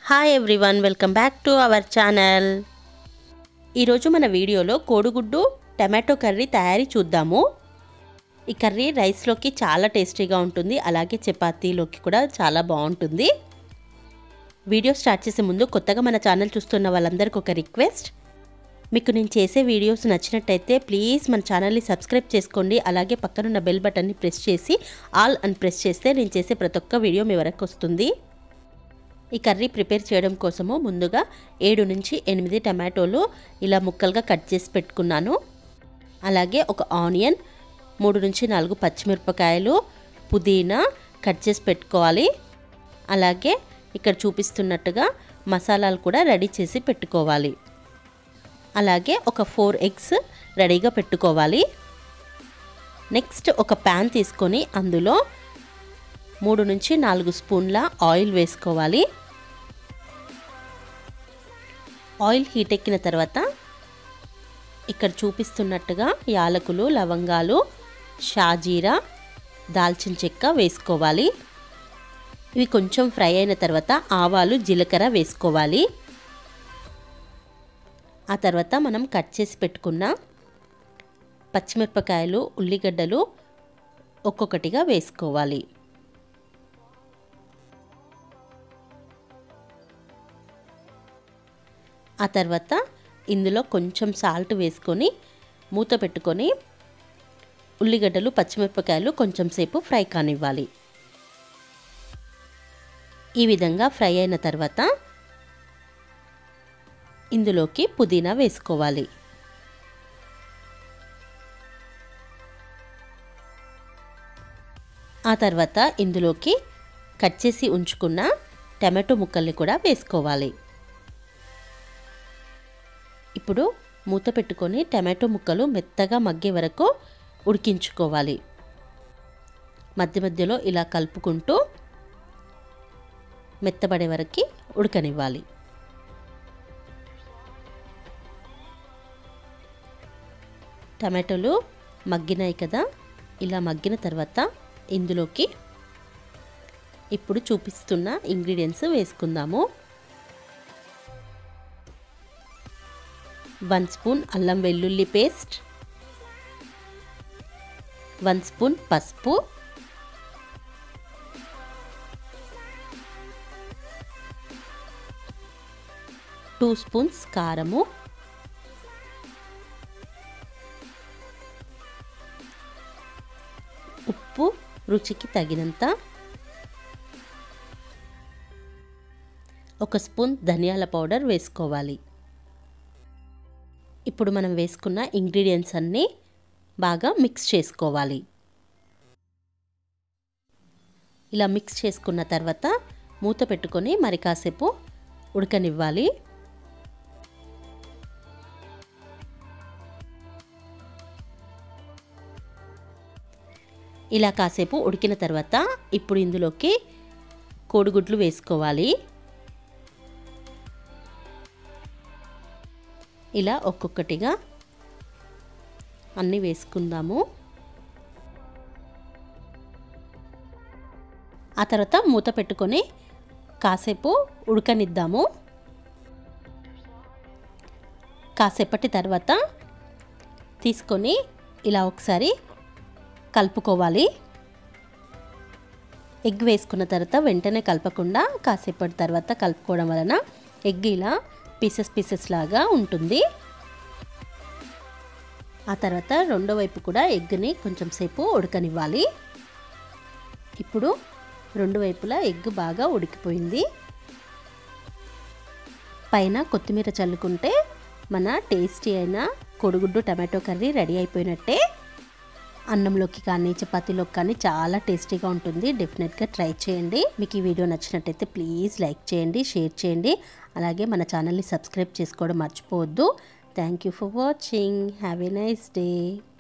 hi everyone welcome back to our channel ఈరోజు మన వీడియోలో కోడిగుడ్డు టమాటో కర్రీ తయారీ చూద్దాము ఈ కర్రీ రైస్లోకి చాలా టేస్టీగా ఉంటుంది అలాగే చపాతీలోకి కూడా చాలా బాగుంటుంది వీడియో స్టార్ట్ చేసే ముందు కొత్తగా మన ఛానల్ చూస్తున్న వాళ్ళందరికీ ఒక రిక్వెస్ట్ మీకు నేను చేసే వీడియోస్ నచ్చినట్టయితే ప్లీజ్ మన ఛానల్ని సబ్స్క్రైబ్ చేసుకోండి అలాగే పక్కనున్న బెల్ బటన్ని ప్రెస్ చేసి ఆల్ అని ప్రెస్ చేస్తే నేను చేసే ప్రతి ఒక్క వీడియో మీ వరకు వస్తుంది ఈ కర్రీ ప్రిపేర్ చేయడం కోసము ముందుగా ఏడు నుంచి ఎనిమిది టమాటోలు ఇలా ముక్కలుగా కట్ చేసి పెట్టుకున్నాను అలాగే ఒక ఆనియన్ మూడు నుంచి నాలుగు పచ్చిమిరపకాయలు పుదీనా కట్ చేసి పెట్టుకోవాలి అలాగే ఇక్కడ చూపిస్తున్నట్టుగా మసాలాలు కూడా రెడీ చేసి పెట్టుకోవాలి అలాగే ఒక ఫోర్ ఎగ్స్ రెడీగా పెట్టుకోవాలి నెక్స్ట్ ఒక ప్యాన్ తీసుకొని అందులో మూడు నుంచి నాలుగు స్పూన్ల ఆయిల్ వేసుకోవాలి ఆయిల్ హీట్ ఎక్కిన తర్వాత ఇక్కడ చూపిస్తున్నట్టుగా యాలకులు లవంగాలు షాజీరా దాల్చిన చెక్క వేసుకోవాలి ఇవి కొంచెం ఫ్రై అయిన తర్వాత ఆవాలు జీలకర్ర వేసుకోవాలి ఆ తర్వాత మనం కట్ చేసి పెట్టుకున్న పచ్చిమిరపకాయలు ఉల్లిగడ్డలు ఒక్కొక్కటిగా వేసుకోవాలి ఆ తర్వాత ఇందులో కొంచెం సాల్ట్ వేసుకొని మూత పెట్టుకొని ఉల్లిగడ్డలు పచ్చిమిరపకాయలు కొంచెం సేపు ఫ్రై కానివ్వాలి ఈ విధంగా ఫ్రై అయిన తర్వాత ఇందులోకి పుదీనా వేసుకోవాలి ఆ తర్వాత ఇందులోకి కట్ చేసి ఉంచుకున్న టమాటో ముక్కల్ని కూడా వేసుకోవాలి ఇప్పుడు మూత పెట్టుకొని టమాటో ముక్కలు మెత్తగా మగ్గే వరకు ఉడికించుకోవాలి మధ్య మధ్యలో ఇలా కలుపుకుంటూ మెత్తబడే వరకు ఉడకనివ్వాలి టమాటోలు మగ్గినాయి కదా ఇలా మగ్గిన తర్వాత ఇందులోకి ఇప్పుడు చూపిస్తున్న ఇంగ్రీడియంట్స్ వేసుకుందాము వన్ స్పూన్ అల్లం వెల్లుల్లి పేస్ట్ వన్ స్పూన్ పసుపు టూ స్పూన్స్ కారము ఉప్పు రుచికి తగినంత ఒక స్పూన్ ధనియాల పౌడర్ వేసుకోవాలి ఇప్పుడు మనం వేసుకున్న ఇంగ్రీడియంట్స్ అన్నీ బాగా మిక్స్ చేసుకోవాలి ఇలా మిక్స్ చేసుకున్న తర్వాత మూత పెట్టుకొని మరి కాసేపు ఉడకనివ్వాలి ఇలా కాసేపు ఉడికిన తర్వాత ఇప్పుడు ఇందులోకి కోడిగుడ్లు వేసుకోవాలి ఇలా ఒక్కొక్కటిగా అన్నీ వేసుకుందాము ఆ తర్వాత మూత పెట్టుకొని కాసేపు ఉడకనిద్దాము కాసేపటి తర్వాత తీసుకొని ఇలా ఒకసారి కలుపుకోవాలి ఎగ్ వేసుకున్న తర్వాత వెంటనే కలపకుండా కాసేపటి తర్వాత కలుపుకోవడం వలన ఎగ్ ఇలా పీసెస్ పీసెస్ లాగా ఉంటుంది ఆ తర్వాత రెండో వైపు కూడా ఎగ్ని కొంచెం సేపు ఉడకనివ్వాలి ఇప్పుడు రెండు వైపులా ఎగ్ బాగా ఉడికిపోయింది పైన కొత్తిమీర చల్లుకుంటే మన టేస్టీ అయిన కొడుగుడ్డు టమాటో కర్రీ రెడీ అయిపోయినట్టే అన్నంలోకి కానీ చపాతీలోకి కానీ చాలా టేస్టీగా ఉంటుంది డెఫినెట్గా ట్రై చేయండి మీకు ఈ వీడియో నచ్చినట్టయితే ప్లీజ్ లైక్ చేయండి షేర్ చేయండి అలాగే మన ఛానల్ని సబ్స్క్రైబ్ చేసుకోవడం మర్చిపోవద్దు thank you for watching have a nice day